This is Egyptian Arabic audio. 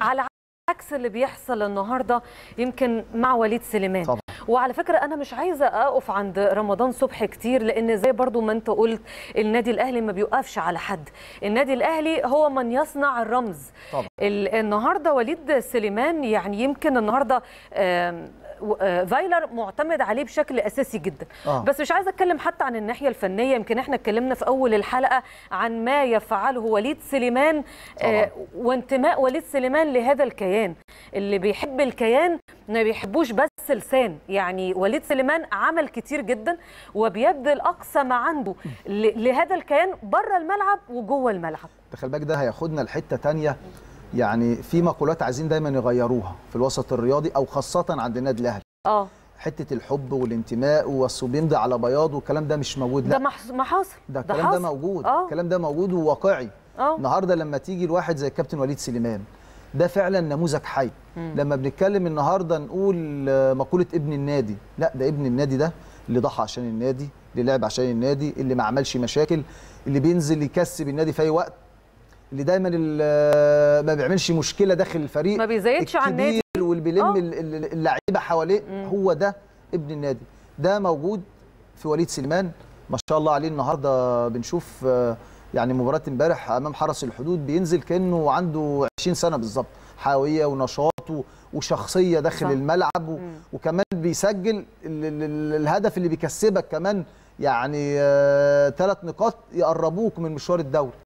على عكس اللي بيحصل النهارده يمكن مع وليد سليمان طبعا. وعلى فكره انا مش عايزه اقف عند رمضان صبحي كتير لان زي برضو ما انت قلت النادي الاهلي ما بيوقفش على حد النادي الاهلي هو من يصنع الرمز طبعا. ال- النهارده وليد سليمان يعني يمكن النهارده آم، و- آه، فايلر معتمد عليه بشكل اساسي جدا آه. بس مش عايزه اتكلم حتى عن الناحيه الفنيه يمكن احنا اتكلمنا في اول الحلقه عن ما يفعله وليد سليمان آه، وانتماء وليد سليمان لهذا الكيان اللي بيحب الكيان ما بيحبوش بس لسان يعني وليد سليمان عمل كتير جدا وبيبذل اقصى ما عنده ل- لهذا الكيان بره الملعب وجوه الملعب خلي بالك ده هياخدنا لحته تانية يعني في مقولات عايزين دايما يغيروها في الوسط الرياضي او خاصه عند النادي الاهلي اه حته الحب والانتماء والصو بيمضي على بياض والكلام ده مش موجود ده لا محص- ما حاصل ده الكلام ده حاصل. موجود اه الكلام ده موجود وواقعي اه النهارده لما تيجي الواحد زي الكابتن وليد سليمان ده فعلا نموذج حي لما بنتكلم النهارده نقول آه، مقوله ابن النادي لا ده ابن النادي ده اللي ضحى عشان النادي اللي لعب عشان النادي اللي ما عملش مشاكل اللي بينزل يكسب النادي في اي وقت اللي دايما ال- آه، ما بيعملش مشكله داخل الفريق ما بيزيدش على النادي الكبير واللي بيلم آه. ال- ال- اللعيبه حواليه هو ده ابن النادي ده موجود في وليد سليمان ما شاء الله عليه النهارده بنشوف آه، يعني مباراه امبارح امام حرس الحدود بينزل كانه عنده 20 سنه بالظبط حيويه ونشاط و- وشخصيه داخل صح. الملعب و- وكمان بيسجل ال- ال- ال- الهدف اللي بيكسبك كمان يعني ثلاث نقاط يقربوك من مشوار الدوري